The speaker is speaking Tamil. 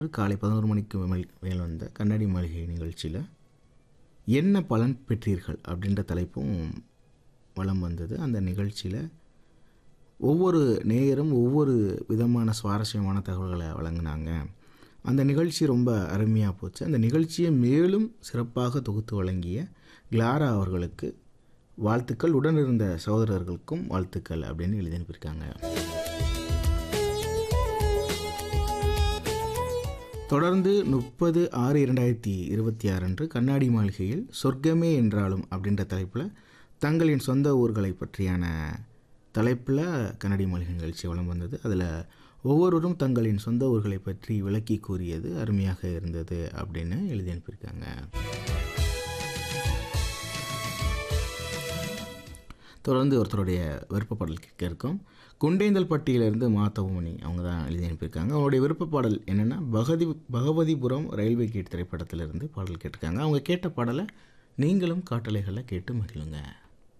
காலை பதினோரு மணிக்கு மேல் மேல் வந்த கண்ணாடி மாளிகை நிகழ்ச்சியில் என்ன பலன் பெற்றீர்கள் அப்படின்ற தலைப்பும் வலம் வந்தது அந்த நிகழ்ச்சியில் ஒவ்வொரு நேயரும் ஒவ்வொரு விதமான சுவாரஸ்யமான தகவல்களை வழங்கினாங்க அந்த நிகழ்ச்சி ரொம்ப அருமையாக போச்சு அந்த நிகழ்ச்சியை மேலும் சிறப்பாக தொகுத்து வழங்கிய கிளாரா அவர்களுக்கு வாழ்த்துக்கள் உடனிருந்த சகோதரர்களுக்கும் வாழ்த்துக்கள் அப்படின்னு எழுதி அனுப்பியிருக்காங்க தொடர்ந்து முப்பது ஆறு இரண்டாயிரத்தி இருபத்தி ஆறு அன்று கண்ணாடி மாளிகையில் சொர்க்கமே என்றாலும் அப்படின்ற தலைப்பில் தங்களின் சொந்த ஊர்களை பற்றியான தலைப்பில் கண்ணாடி மாளிகை நிகழ்ச்சி வலம் வந்தது அதில் ஒவ்வொருவரும் தங்களின் சொந்த ஊர்களை பற்றி விளக்கி கூறியது அருமையாக இருந்தது அப்படின்னு எழுதி அனுப்பியிருக்காங்க தொடர்ந்து ஒருத்தருடைய விருப்ப பாடல் கேட்க இருக்கோம் குண்டேந்தல் பட்டியிலிருந்து மாத்தவமணி அவங்க தான் எழுதி அனுப்பியிருக்காங்க அவங்களுடைய விருப்ப பாடல் என்னென்னா பகதி பகவதிபுரம் ரயில்வே கேட் திரைப்படத்திலிருந்து பாடல் கேட்டிருக்காங்க அவங்க கேட்ட பாடலை நீங்களும் காட்டலைகளை கேட்டு மகிழுங்க